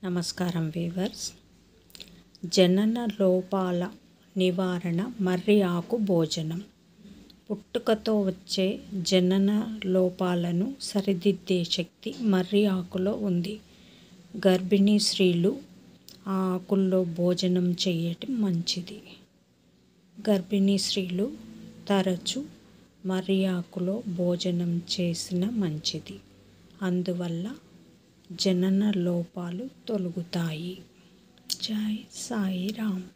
నమస్కారం వీవర్స్ జనన లోపాల నివారణ మర్రి ఆకు భోజనం పుట్టుకతో వచ్చే జనన లోపాలను సరిదిద్దే శక్తి మర్రి ఆకులో ఉంది గర్భిణీ స్త్రీలు ఆ ఆకుల్లో భోజనం చేయటం మంచిది గర్భిణీ స్త్రీలు తరచు మర్రి ఆకులో భోజనం చేసిన మంచిది అందువల్ల జనన లోపాలు తొలగుతాయి జై సాయిరామ్